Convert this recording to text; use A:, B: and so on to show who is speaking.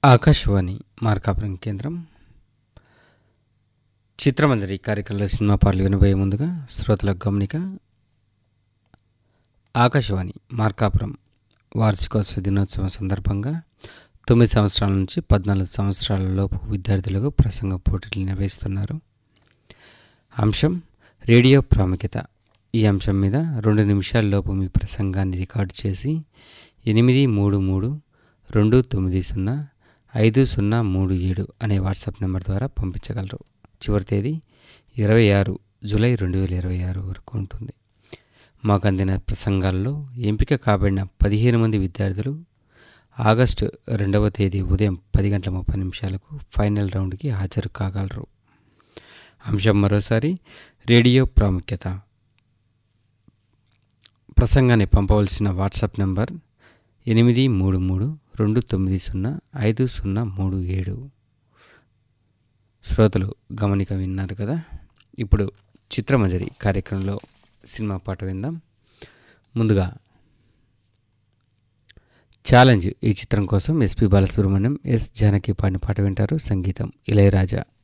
A: ఆకాశవాణి మార్కాపురం కేంద్రం చిత్రమంజరి కార్యక్రమంలో సినిమా పాటలు వినబోయే ముందుగా శ్రోతలకు గమనిక ఆకాశవాణి మార్కాపురం వార్షికోత్సవ దినోత్సవం సందర్భంగా తొమ్మిది సంవత్సరాల నుంచి పద్నాలుగు సంవత్సరాల లోపు విద్యార్థులకు ప్రసంగ పోటీలు నిర్వహిస్తున్నారు అంశం రేడియో ప్రాముఖ్యత ఈ అంశం మీద రెండు నిమిషాల లోపు మీ ప్రసంగాన్ని రికార్డు చేసి ఎనిమిది మూడు మూడు రెండు తొమ్మిది సున్నా ఐదు సున్నా మూడు ఏడు అనే వాట్సాప్ నెంబర్ ద్వారా పంపించగలరు చివరి తేదీ ఇరవై ఆరు జూలై రెండు వేల ఇరవై ఆరు వరకు ఉంటుంది మాకు అందిన ప్రసంగాల్లో ఎంపిక కాబడిన పదిహేను మంది విద్యార్థులు ఆగస్టు రెండవ తేదీ ఉదయం పది గంటల ముప్పై నిమిషాలకు ఫైనల్ రౌండ్కి హాజరు కాగలరు అంశం మరోసారి రేడియో ప్రాముఖ్యత ప్రసంగాన్ని పంపవలసిన వాట్సాప్ నెంబర్ ఎనిమిది మూడు మూడు రెండు తొమ్మిది సున్నా ఐదు సున్నా మూడు ఏడు శ్రోతలు గమనిక విన్నారు కదా ఇప్పుడు చిత్రమంజరి కార్యక్రమంలో సినిమా పాట విందాం ముందుగా ఛాలెంజ్ ఈ చిత్రం కోసం ఎస్పి బాలసుబ్రహ్మణ్యం ఎస్ జానకి పాడిన పాట వింటారు సంగీతం ఇళయరాజా